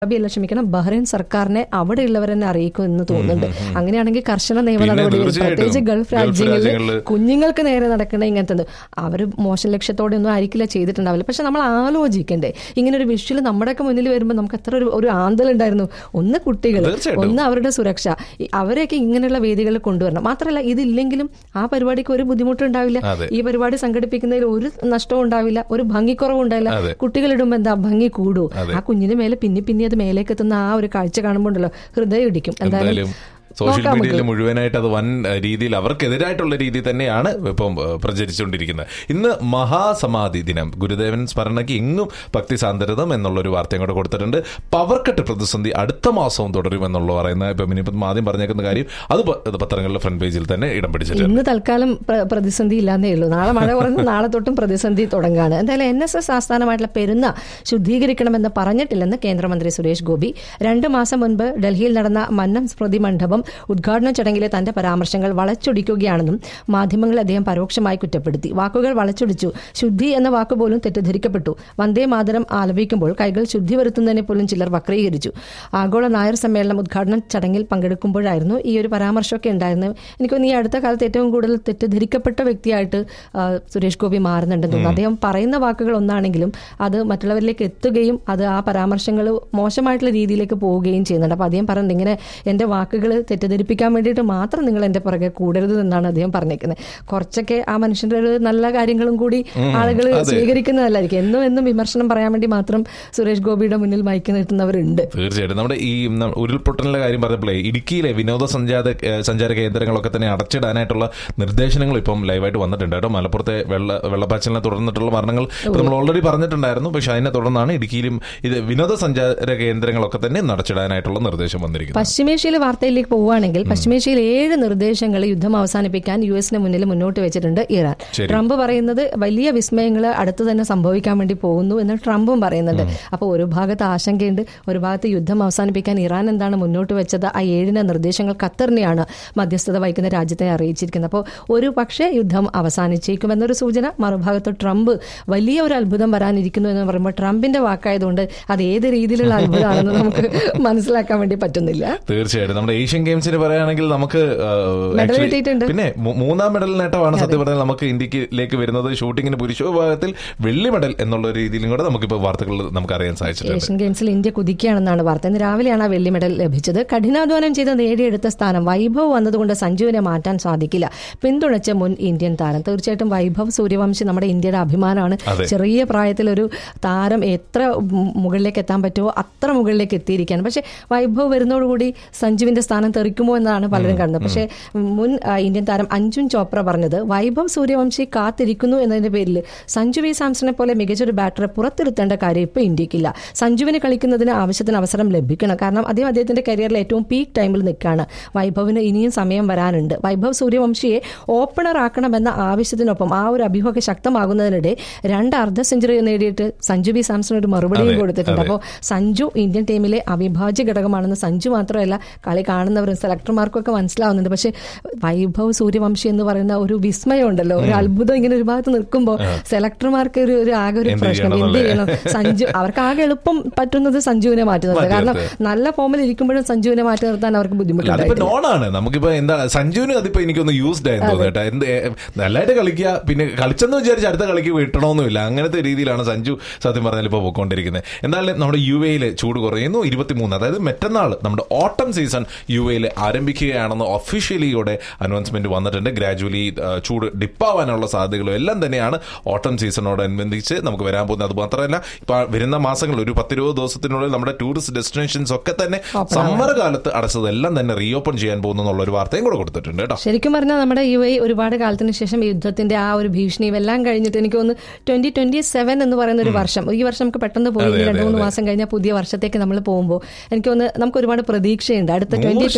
അറബിയല്ല ക്ഷമിക്കണം ബഹ്റൈൻ സർക്കാരിനെ അവിടെയുള്ളവരെന്നെ അറിയിക്കും എന്ന് തോന്നുന്നുണ്ട് അങ്ങനെയാണെങ്കിൽ കർശന നിയമ പിന്നെ നടപടി വരും. തീർച്ചയായിട്ടും പ്രത്യേകിച്ച് ഗൾഫ് ഗൾഫ് രാജ്യങ്ങളിൽ രാജ്യങ്ങളില് കുഞ്ഞുങ്ങൾക്ക് നേരെ നടക്കുന്ന ഇങ്ങനത്തെ അവർ മോശം ലക്ഷ്യത്തോടെ ഒന്നും ആയിരിക്കില്ല ചെയ്തിട്ടുണ്ടാവില്ല പക്ഷെ നമ്മൾ ആലോചിക്കണ്ടേ ഇങ്ങനെ ഒരു വിഷ്വൽ നമ്മുടെയൊക്കെ മുന്നിൽ വരുമ്പോൾ നമുക്ക് എത്ര ഒരു ഒരു ആന്തലുണ്ടായിരുന്നു ഒന്ന് കുട്ടികൾ തീർച്ചയായിട്ടും. ഒന്ന് അവരുടെ സുരക്ഷ ഈ അവരെയൊക്കെ ഇങ്ങനെയുള്ള വേദികളിൽ കൊണ്ടുവരണം മാത്രമല്ല ഇതില്ലെങ്കിലും ആ പരിപാടിക്ക് ഒരു ബുദ്ധിമുട്ടുണ്ടാവില്ല അതെ. ഈ പരിപാടി സംഘടിപ്പിക്കുന്നതിൽ ഒരു നഷ്ടവും ഉണ്ടാവില്ല ഒരു ഭംഗിക്കുറവും ഉണ്ടാവില്ല അതെ. കുട്ടികളിടുമ്പോൾ എന്താ ഭംഗി കൂടൂ അതെ. ആ കുഞ്ഞിന് മേലെ പിന്നെ പിന്നെ അത് മേലേക്ക് എത്തുന്ന ആ ഒരു കാഴ്ച കാണുമ്പോൾ ഉണ്ടല്ലോ ഹൃദയം ഇടിക്കും എന്തായാലും സോഷ്യൽ നോക്കാം മീഡിയയിൽ നമുക്ക്. മുഴുവനായിട്ട് അത് വൻ അഹ്, രീതിയിൽ അവർക്കെതിരായിട്ടുള്ള രീതി തന്നെയാണ് ഇപ്പം അഹ്, പ്രചരിച്ചുകൊണ്ടിരിക്കുന്നത് ഇന്ന് മഹാസമാധി ദിനം ഗുരുദേവൻ സ്മരണയ്ക്ക് എങ്ങും ഭക്തി സാന്ദ്രതം എന്നുള്ളൊരു വാർത്തയും കൂടെ കൊടുത്തിട്ടുണ്ട് പവർ കട്ട് പ്രതിസന്ധി അടുത്ത മാസവും തുടരും എന്നുള്ള പറയുന്ന ഇപ്പം ഇനിയിപ്പം ആദ്യം പറഞ്ഞേക്കുന്ന കാര്യം അത് പ- അത് പത്രങ്ങളിലെ ഫ്രണ്ട് പേജിൽ തന്നെ ഇടം പിടിച്ചിട്ടുണ്ട് ഇന്ന് തൽക്കാലം പ്ര- പ്രതിസന്ധി ഇല്ലാന്നേ ഉള്ളൂ നാളെ മഴ കുറഞ്ഞ് നാളെ തൊട്ടും പ്രതിസന്ധി തുടങ്ങുകയാണ് എന്തായാലും എൻ എസ് എസ് ആസ്ഥാനമായിട്ടുള്ള പെരുന്ന ശുദ്ധീകരിക്കണമെന്ന് പറഞ്ഞിട്ടില്ലെന്ന് കേന്ദ്രമന്ത്രി സുരേഷ് ഗോപി രണ്ടു മാസം മുൻപ് ഡൽഹിയിൽ നടന്ന മന്നം സ്മൃതി മണ്ഡപം ഉദ്ഘാടന ചടങ്ങിലെ തന്റെ പരാമർശങ്ങൾ വളച്ചൊടിക്കുകയാണെന്നും മാധ്യമങ്ങളെ അദ്ദേഹം പരോക്ഷമായി കുറ്റപ്പെടുത്തി വാക്കുകൾ വളച്ചൊടിച്ചു ശുദ്ധി എന്ന വാക്ക് പോലും തെറ്റിദ്ധരിക്കപ്പെട്ടു വന്ദേ മാതരം ആലപിക്കുമ്പോൾ കൈകൾ ശുദ്ധി വരുത്തുന്നതിനെ പോലും ചിലർ വക്രീകരിച്ചു ആഗോള നായർ സമ്മേളനം ഉദ്ഘാടന ചടങ്ങിൽ പങ്കെടുക്കുമ്പോഴായിരുന്നു ഈ ഒരു പരാമർശമൊക്കെ ഉണ്ടായിരുന്നത് എനിക്ക് തോന്നുന്നു ഈ അടുത്ത കാലത്ത് ഏറ്റവും കൂടുതൽ തെറ്റിദ്ധരിക്കപ്പെട്ട വ്യക്തിയായിട്ട് ആ, സുരേഷ് ഗോപി മാറുന്നുണ്ടെന്ന് തോന്നുന്നു അദ്ദേഹം പറയുന്ന വാക്കുകൾ ഒന്നാണെങ്കിലും അത് മറ്റുള്ളവരിലേക്ക് എത്തുകയും അത് ആ പരാമർശങ്ങൾ മോശമായിട്ടുള്ള രീതിയിലേക്ക് പോവുകയും ചെയ്യുന്നുണ്ട് അപ്പോൾ അദ്ദേഹം പറയുന്നത് ഇങ്ങനെ എൻ്റെ വാക്കുകൾ തെറ്റിദ്ധരിപ്പിക്കാൻ വേണ്ടിയിട്ട് മാത്രം നിങ്ങൾ എൻ്റെ പുറകെ കൂടരുത് എന്നാണ് അദ്ദേഹം പറഞ്ഞേക്കുന്നത് കുറച്ചൊക്കെ ആ മനുഷ്യന്റെ ഒരു നല്ല കാര്യങ്ങളും കൂടി ആളുകൾ അതെ. സ്വീകരിക്കുന്നതല്ലായിരിക്കും എന്നും എന്നും വിമർശനം പറയാൻ വേണ്ടി മാത്രം സുരേഷ് ഗോപിയുടെ മുന്നിൽ മയക്കി നിർത്തുന്നവരുണ്ട് തീർച്ചയായിട്ടും നമ്മുടെ ഈ ന- ഉരുൾപൊട്ടലിന്റെ കാര്യം പറഞ്ഞപ്പോഴേ ഇടുക്കിയിലെ വിനോദസഞ്ചാര ഏഹ് സഞ്ചാര കേന്ദ്രങ്ങളൊക്കെ തന്നെ അടച്ചിടാനായിട്ടുള്ള നിർദ്ദേശങ്ങൾ ഇപ്പം ലൈവായിട്ട് വന്നിട്ടുണ്ട് കേട്ടോ മലപ്പുറത്തെ വെള്ള വെള്ളപ്പാച്ചലിനെ തുടർന്നിട്ടുള്ള മരണങ്ങൾ ഇപ്പം നമ്മൾ ഓൾറെഡി പറഞ്ഞിട്ടുണ്ടായിരുന്നു പക്ഷെ അതിനെ തുടർന്നാണ് ഇടുക്കിയിലും ഇത് വിനോദസഞ്ചാര കേന്ദ്രങ്ങളൊക്കെ തന്നെ നടച്ചിടാനായിട്ടുള്ള നിർദ്ദേശം വന്നിരിക്കുന്നത് പശ്ചിമേഷ്യയിലെ വാർത്തയിലേക്ക് പോവുകയാണെങ്കിൽ പശ്ചിമേഷ്യയിൽ ഏഴ് നിർദ്ദേശങ്ങൾ യുദ്ധം അവസാനിപ്പിക്കാൻ യു എസിന് മുന്നിൽ മുന്നോട്ട് വെച്ചിട്ടുണ്ട് ഇറാൻ ശരി. ട്രംപ് പറയുന്നത് വലിയ വിസ്മയങ്ങൾ അടുത്ത് തന്നെ സംഭവിക്കാൻ വേണ്ടി പോകുന്നു എന്ന് ട്രംപും പറയുന്നുണ്ട് അപ്പോൾ ഒരു ഭാഗത്ത് ആശങ്കയുണ്ട് ഒരു ഭാഗത്ത് യുദ്ധം അവസാനിപ്പിക്കാൻ ഇറാൻ എന്താണ് മുന്നോട്ട് വെച്ചത് ആ ഏഴിന നിർദ്ദേശങ്ങൾ ഖത്തറിനെയാണ് മധ്യസ്ഥത വഹിക്കുന്ന രാജ്യത്തെ അറിയിച്ചിരിക്കുന്നത് അപ്പോൾ ഒരു പക്ഷേ യുദ്ധം അവസാനിച്ചേക്കുമെന്നൊരു സൂചന മറുഭാഗത്ത് ട്രംപ് വലിയ ഒരു അത്ഭുതം വരാനിരിക്കുന്നു എന്ന് പറയുമ്പോൾ ട്രംപിന്റെ വാക്കായതുകൊണ്ട് അത് ഏത് രീതിയിലുള്ള അത്ഭുതമാണെന്ന് നമുക്ക് മനസ്സിലാക്കാൻ വേണ്ടി പറ്റുന്നില്ല തീർച്ചയായിട്ടും നമ്മുടെ ഏഷ്യൻ ഗെയിംസിന് പറയുകയാണെങ്കിൽ നമുക്ക് ആ, മെഡൽ actually- കിട്ടിയിട്ടുണ്ട്. പിന്നെ മൂ- മൂന്നാം മെഡൽ നേട്ടമാണ് സത്യം പറഞ്ഞാൽ നമുക്ക് ഇന്ത്യയിലേക്ക് വരുന്നത് ഷൂട്ടിങ്ങിന് പുരുഷ വിഭാഗത്തിൽ വെള്ളി മെഡൽ എന്നുള്ള രീതിയിലും കൂടെ നമുക്കിപ്പോൾ വാർത്തകളിൽ നമുക്ക് അറിയാൻ സാധിച്ചിട്ടുണ്ട് ഏഷ്യൻ ഗെയിംസിൽ ഇന്ത്യ കുതിക്കുകയാണെന്നാണ് വാർത്ത ഇന്ന് രാവിലെയാണ് ആ വെള്ളി മെഡൽ ലഭിച്ചത് കഠിനാധ്വാനം ചെയ്ത് നേടിയെടുത്ത സ്ഥാനം വൈഭവ് വന്നതുകൊണ്ട് സഞ്ജുവിനെ മാറ്റാൻ സാധിക്കില്ല പിന്തുണച്ച മുൻ ഇന്ത്യൻ താരം തീർച്ചയായിട്ടും വൈഭവ് സൂര്യവംശി നമ്മുടെ ഇന്ത്യയുടെ അഭിമാനമാണ് അതെ. ചെറിയ പ്രായത്തിൽ ഒരു താരം എത്ര മു- മുകളിലേക്ക് എത്താൻ പറ്റുമോ അത്ര മുകളിലേക്ക് എത്തിയിരിക്കുകയാണ് പക്ഷേ വൈഭവ് വരുന്നതോടുകൂടി സഞ്ജുവിന്റെ സ്ഥാനം തെറിക്കുമോ എന്നാണ് പലരും കാണുന്നത് പക്ഷേ മുൻ ആ, ഇന്ത്യൻ താരം അഞ്ജുൻ ചോപ്ര പറഞ്ഞത് വൈഭവ് സൂര്യവംശി കാത്തിരിക്കുന്നു എന്നതിന്റെ പേരിൽ സഞ്ജു വി സാംസണെ പോലെ മികച്ചൊരു ബാറ്ററെ പുറത്തിരുത്തേണ്ട കാര്യം ഇപ്പോൾ ഇന്ത്യക്കില്ല സഞ്ജുവിന് കളിക്കുന്നതിന് ആവശ്യത്തിന് അവസരം ലഭിക്കണം കാരണം അദ്ദേഹം അദ്ദേഹത്തിന്റെ കരിയറിൽ ഏറ്റവും പീക്ക് ടൈമിൽ നിൽക്കുകയാണ് വൈഭവിന് ഇനിയും സമയം വരാനുണ്ട് വൈഭവ് സൂര്യവംശിയെ ഓപ്പണർ ആക്കണമെന്ന ആവശ്യത്തിനൊപ്പം ആ ഒരു അഭ്യൂഹമൊക്കെ ശക്തമാകുന്നതിനിടെ രണ്ട് അർദ്ധ സെഞ്ചുറി നേടിയിട്ട് സഞ്ജു ബി സാംസൺ ഒരു മറുപടിയും അതെ, കൊടുത്തിട്ടുണ്ട് അതെ. അപ്പോൾ സഞ്ജു ഇന്ത്യൻ ടീമിലെ അവിഭാജ്യ ഘടകമാണെന്ന് സഞ്ജു മാത്രമല്ല കളി കാണുന്നവരും സെലക്ടർമാർക്കും ഒക്കെ മനസ്സിലാവുന്നുണ്ട് പക്ഷേ വൈഭവ് സൂര്യവംശി എന്ന് പറയുന്ന ഒരു വിസ്മയം ഉണ്ടല്ലോ ഒരു അത്ഭുതം ഇങ്ങനെ ഒരു ഭാഗത്ത് നിൽക്കുമ്പോൾ സെലക്ടർമാർക്ക് ഒരു ഒരു ആകെ ഒരു എന്ത് പ്രശ്നം എന്ത് ചെയ്യണം ചെയ്യണം സഞ്ജു അവർക്ക് ആകെ എളുപ്പം പറ്റുന്നത് സഞ്ജുവിനെ മാറ്റി നിർത്തുക മാറ്റി കാരണം നിർത്തുക. നല്ല ഫോമിൽ ഇരിക്കുമ്പോഴും സഞ്ജുവിനെ മാറ്റി നിർത്താൻ അവർക്ക് അതിപ്പോ ബുദ്ധിമുട്ടുണ്ടായിട്ടില്ല നോണാണ് നമുക്കിപ്പോ എന്താ സഞ്ജുവിന് അതിപ്പോ എനിക്കൊന്ന് യൂസ്ഡ് ആയെന്ന് തോന്നുന്നു കേട്ടോ എന്ത് ഏ, നല്ലതായിട്ട് കളിക്കുക പിന്നെ കളിച്ചെന്ന് വിചാരിച്ച് അടുത്ത കളിക്ക് വിട്ടണമെന്നില്ല അങ്ങനത്തെ രീതിയിലാണ് സഞ്ജു സത്യം പറഞ്ഞാൽ ഇപ്പോൾ പോയിക്കൊണ്ടിരിക്കുന്നത് എന്നാലും നമ്മുടെ യു എയിൽ ചൂട് കുറയുന്നു ഇരുപത്തിമൂന്ന് അതായത് മറ്റന്നാൾ നമ്മുടെ ഓട്ടം സീസൺ യു എയിൽ ആരംഭിക്കുകയാണെന്ന് ഒഫീഷ്യലി ഇവിടെ അനൗൺസ്മെന്റ് വന്നിട്ടുണ്ട് ഗ്രാജുവലി ചൂട് ഡിപ്പാവാനുള്ള സാധ്യതകളും എല്ലാം തന്നെയാണ് ഓട്ടം സീസണോടനുബന്ധിച്ച് നമുക്ക് വരാൻ പോകുന്നത് അത് മാത്രമല്ല ഇപ്പൊ വരുന്ന മാസങ്ങൾ ഒരു പത്തിരുപത് ദിവസത്തിനുള്ളിൽ നമ്മുടെ ടൂറിസ്റ്റ് ഡെസ്റ്റിനേഷൻസ് ഒക്കെ തന്നെ Open സമ്മർ കാലത്ത് അടച്ചതെല്ലാം തന്നെ റീഓപ്പൺ ചെയ്യാൻ പോകുന്നു എന്നുള്ള ഒരു വാർത്തയും കൂടെ കൊടുത്തിട്ടുണ്ട് കേട്ടോ ശരിക്കും പറഞ്ഞാൽ നമ്മുടെ യു എ ഒരുപാട് കാലത്തിന് ശേഷം യുദ്ധത്തിന്റെ ആ ഒരു ഭീഷണിയും എല്ലാം കഴിഞ്ഞിട്ട് എനിക്ക് തോന്നുന്നു ട്വന്റി ട്വന്റി സെവൻ എന്ന് പറയുന്ന ഒരു വർഷം ഈ വർഷം നമുക്ക് പെട്ടെന്ന് പോയി അതെ, രണ്ടു അതെ, മൂന്ന് അതെ. മാസം കഴിഞ്ഞാൽ പുതിയ വർഷത്തേക്ക് നമ്മൾ പോകുമ്പോൾ എനിക്ക് തോന്നുന്നു നമുക്ക് ഒരുപാട് പ്രതീക്ഷയുണ്ട് അടുത്ത നൂറ് ട്വന്റി ട്വന്റി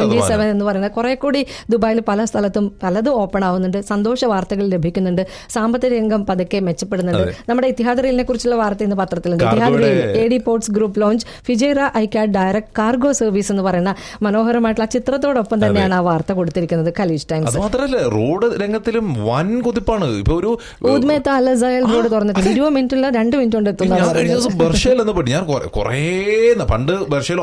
ട്വന്റി സെവൻ എന്ന് പറയുന്നത് കുറെ കൂടി ദുബായിൽ പല സ്ഥലത്തും പലതും ഓപ്പൺ ആവുന്നുണ്ട് സന്തോഷ വാർത്തകൾ ലഭിക്കുന്നുണ്ട് സാമ്പത്തിക രംഗം പതുക്കെ മെച്ചപ്പെടുന്നുണ്ട് നമ്മുടെ ഇത്തിഹാദ് റെയിലിനെ കുറിച്ചുള്ള വാർത്ത ഇന്ന് പത്രത്തിലുണ്ട് Etihad rail A D ports group launch Fujairah ICAD direct cargo service എന്ന് പറയുന്ന മനോഹരമായിട്ടുള്ള ആ ചിത്രത്തോടൊപ്പം തന്നെയാണ് ആ വാർത്ത കൊടുത്തിരിക്കുന്നത് ഖലീജ് ടൈംസ് അത് മാത്രല്ല റോഡ് രംഗത്തിലും വൻ കുതിപ്പാണ് ഇപ്പൊ ഒരു ഊദ്മേത്ത അലസയൽ റോഡ് തുറന്നിട്ട് ഇരുപത് മിനിറ്റുള്ള രണ്ട് മിനിറ്റ് കൊണ്ട് ഞാൻ കഴിഞ്ഞ എത്തുന്ന ദിവസം ബർഷയിൽ എന്ന് പെട്ടു ഞാൻ കുറെ- കുറേ ന- പണ്ട് ബർഷയിൽ